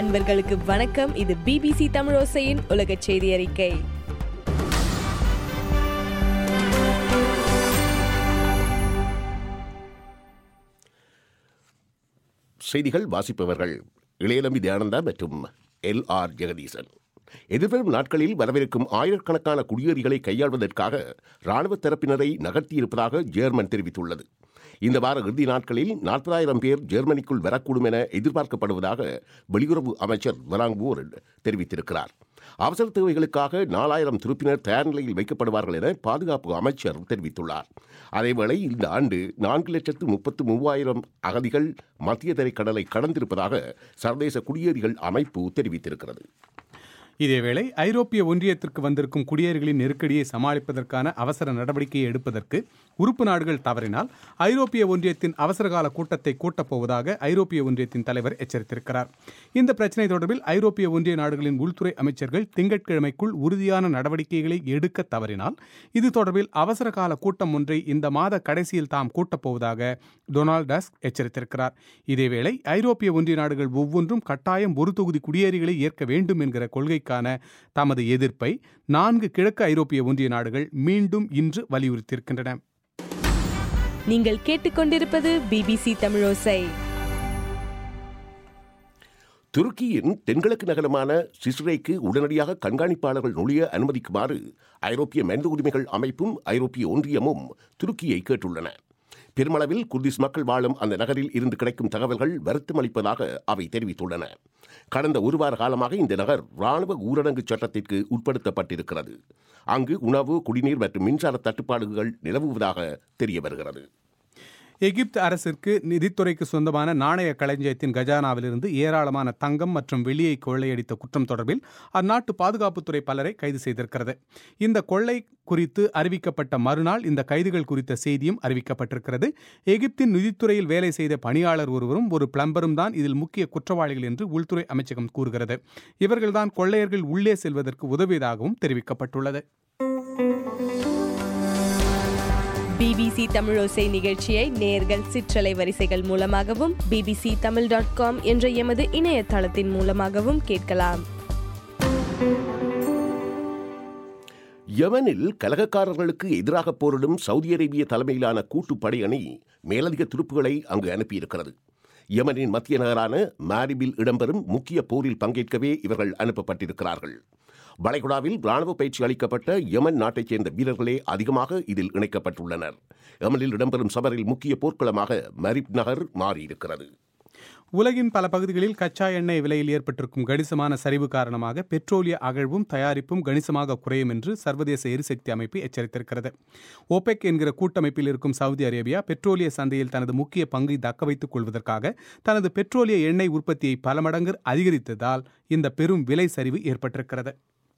நண்பர்களுக்கு வணக்கம் இது பிபிசி தமிழோசையின் உலக செய்தி அறிக்கை செய்திகள் வாசிப்பவர்கள் இளையநம்பி தியானந்தா மற்றும் எல் ஆர் ஜெகதீசன் எதிர்வரும் நாட்களில் வரவிருக்கும் ஆயிரக்கணக்கான குடியேறிகளை கையாள்வதற்காக ராணுவ தரப்பினரை நகர்த்தியிருப்பதாக ஜெர்மன் தெரிவித்துள்ளது இந்த வார இறுதி நாட்களில் நாற்பதாயிரம் பேர் ஜெர்மனிக்குள் வரக்கூடும் என எதிர்பார்க்கப்படுவதாக வெளியுறவு அமைச்சர் வராங்பூர் தெரிவித்திருக்கிறார் அவசர தேவைகளுக்காக நாலாயிரம் துருப்பினர் தயார் நிலையில் வைக்கப்படுவார்கள் என பாதுகாப்பு அமைச்சர் தெரிவித்துள்ளார் அதேவேளை இந்த ஆண்டு நான்கு லட்சத்து முப்பத்து மூவாயிரம் அகதிகள் மத்திய தரைக்கடலை கடந்திருப்பதாக சர்வதேச குடியேறிகள் அமைப்பு தெரிவித்திருக்கிறது இதேவேளை ஐரோப்பிய ஒன்றியத்திற்கு வந்திருக்கும் குடியேறிகளின் நெருக்கடியை சமாளிப்பதற்கான அவசர நடவடிக்கையை எடுப்பதற்கு உறுப்பு நாடுகள் தவறினால் ஐரோப்பிய ஒன்றியத்தின் அவசரகால கூட்டத்தை கூட்டப் போவதாக ஐரோப்பிய ஒன்றியத்தின் தலைவர் எச்சரித்திருக்கிறார் இந்த பிரச்சினை தொடர்பில் ஐரோப்பிய ஒன்றிய நாடுகளின் உள்துறை அமைச்சர்கள் திங்கட்கிழமைக்குள் உறுதியான நடவடிக்கைகளை எடுக்க தவறினால் இது தொடர்பில் அவசரகால கூட்டம் ஒன்றை இந்த மாத கடைசியில் தாம் கூட்டப் போவதாக டொனால்ட் டஸ்க் எச்சரித்திருக்கிறார் இதேவேளை ஐரோப்பிய ஒன்றிய நாடுகள் ஒவ்வொன்றும் கட்டாயம் ஒரு தொகுதி குடியேறிகளை ஏற்க வேண்டும் என்கிற கொள்கைக்கான தமது எதிர்ப்பை நான்கு கிழக்கு ஐரோப்பிய ஒன்றிய நாடுகள் மீண்டும் இன்று வலியுறுத்தியிருக்கின்றன நீங்கள் கேட்டுக்கொண்டிருப்பது பிபிசி தமிழோசை துருக்கியின் தென்கிழக்கு நகரமான சிஸ்ரேக்கு உடனடியாக கண்காணிப்பாளர்கள் நுழைய அனுமதிக்குமாறு ஐரோப்பிய மனித உரிமைகள் அமைப்பும் ஐரோப்பிய ஒன்றியமும் துருக்கியை கேட்டுள்ளன பெருமளவில் குர்திஸ் மக்கள் வாழும் அந்த நகரில் இருந்து கிடைக்கும் தகவல்கள் வருத்தம் அளிப்பதாக அவை தெரிவித்துள்ளன கடந்த ஒரு வார காலமாக இந்த நகர் ராணுவ ஊரடங்கு சட்டத்திற்கு உட்படுத்தப்பட்டிருக்கிறது அங்கு உணவு குடிநீர் மற்றும் மின்சார தட்டுப்பாடுகள் நிலவுவதாக தெரிய வருகிறது எகிப்து அரசிற்கு நிதித்துறைக்கு சொந்தமான நாணய களஞ்சியத்தின் கஜானாவிலிருந்து ஏராளமான தங்கம் மற்றும் வெள்ளியை கொள்ளையடித்த குற்றம் தொடர்பில் அந்நாட்டு பாதுகாப்புத்துறை பலரை கைது செய்திருக்கிறது இந்த கொள்ளை குறித்து அறிவிக்கப்பட்ட மறுநாள் இந்த கைதுகள் குறித்த செய்தியும் அறிவிக்கப்பட்டிருக்கிறது எகிப்தின் நிதித்துறையில் வேலை செய்த பணியாளர் ஒருவரும் ஒரு பிளம்பரும் தான் இதில் முக்கிய குற்றவாளிகள் என்று உள்துறை அமைச்சகம் கூறுகிறது இவர்கள்தான் கொள்ளையர்கள் உள்ளே செல்வதற்கு உதவியதாகவும் தெரிவிக்கப்பட்டுள்ளது பிபிசி தமிழோசை நிகழ்ச்சியை நேர்கள் சிற்றலை வரிசைகள் மூலமாகவும் பிபிசி தமிழ் டாட் காம் என்ற எமது இணையதளத்தின் மூலமாகவும் கேட்கலாம் யமனில் கலகக்காரர்களுக்கு எதிராக போரிடும் சவுதி அரேபிய தலைமையிலான கூட்டுப்படை அணி மேலதிக துருப்புகளை அங்கு அனுப்பியிருக்கிறது யமனின் மத்திய நகரான மாரிபில் இடம்பெறும் முக்கிய போரில் பங்கேற்கவே இவர்கள் அனுப்பப்பட்டிருக்கிறார்கள் வளைகுடாவில் ராணுவ பயிற்சி அளிக்கப்பட்ட யமன் நாட்டைச் சேர்ந்த வீரர்களே அதிகமாக இதில் இணைக்கப்பட்டுள்ளனர் யமனில் இடம்பெறும் சபரில் முக்கிய போர்க்களமாக மரிப் நகர் மாறியிருக்கிறது உலகின் பல பகுதிகளில் கச்சா எண்ணெய் விலையில் ஏற்பட்டிருக்கும் கணிசமான சரிவு காரணமாக பெட்ரோலிய அகழ்வும் தயாரிப்பும் கணிசமாக குறையும் என்று சர்வதேச எரிசக்தி அமைப்பு எச்சரித்திருக்கிறது ஓபெக் என்கிற கூட்டமைப்பில் இருக்கும் சவுதி அரேபியா பெட்ரோலிய சந்தையில் தனது முக்கிய பங்கை தக்க வைத்துக் கொள்வதற்காக தனது பெட்ரோலிய எண்ணெய் உற்பத்தியை பல மடங்கு அதிகரித்ததால் இந்த பெரும் விலை சரிவு ஏற்பட்டிருக்கிறது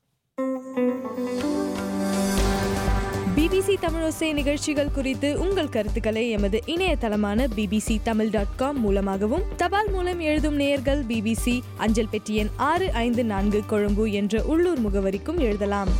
பிபிசி தமிழோசை நிகழ்ச்சிகள் குறித்து உங்கள் கருத்துக்களை எமது இணையதளமான பிபிசி தமிழ் டாட் காம் மூலமாகவும் தபால் மூலம் எழுதும் நேயர்கள் பிபிசி அஞ்சல் பெட்டி எண் ஆறு ஐந்து நான்கு கொழும்பு என்ற உள்ளூர் முகவரிக்கும் எழுதலாம்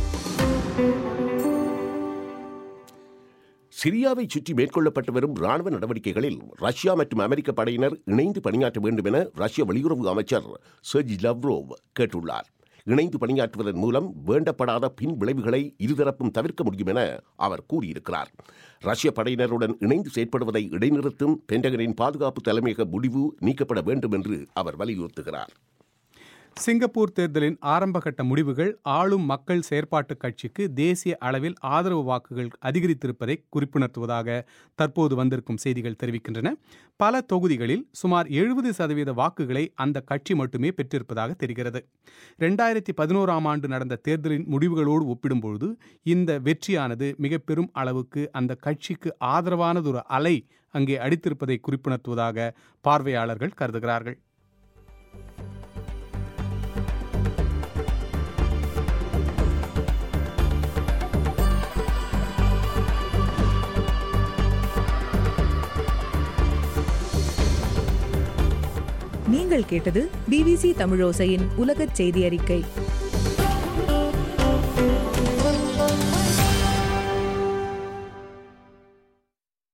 சிரியாவை சுற்றி மேற்கொள்ளப்பட்டு வரும் ராணுவ நடவடிக்கைகளில் ரஷ்யா மற்றும் அமெரிக்க படையினர் இணைந்து பணியாற்ற வேண்டும் என ரஷ்ய வெளியுறவு அமைச்சர் செர்ஜி லவ்ரோவ் கேட்டுள்ளார் இணைந்து பணியாற்றுவதன் மூலம் வேண்டப்படாத பின் விளைவுகளை இருதரப்பும் தவிர்க்க முடியும் என அவர் கூறியிருக்கிறார் ரஷ்ய படையினருடன் இணைந்து செயற்படுவதை இடைநிறுத்தும் பென்டகனின் பாதுகாப்பு தலைமையக முடிவு நீக்கப்பட வேண்டும் என்று அவர் வலியுறுத்துகிறார் சிங்கப்பூர் தேர்தலின் ஆரம்பகட்ட முடிவுகள் ஆளும் மக்கள் செயற்பாட்டு கட்சிக்கு தேசிய அளவில் ஆதரவு வாக்குகள் அதிகரித்திருப்பதை குறிப்புணர்த்துவதாக தற்போது வந்திருக்கும் செய்திகள் தெரிவிக்கின்றன பல தொகுதிகளில் சுமார் எழுபது சதவீத வாக்குகளை அந்த கட்சி மட்டுமே பெற்றிருப்பதாக தெரிகிறது ரெண்டாயிரத்தி பதினோராம் ஆண்டு நடந்த தேர்தலின் முடிவுகளோடு ஒப்பிடும்பொழுது இந்த வெற்றியானது மிக பெரும் அளவுக்கு அந்த கட்சிக்கு ஆதரவானதொரு அலை அங்கே அடித்திருப்பதை குறிப்புணர்த்துவதாக பார்வையாளர்கள் கருதுகிறார்கள் நீங்கள் கேட்டது பிபிசி தமிழோசையின் உலகச் செய்தி அறிக்கை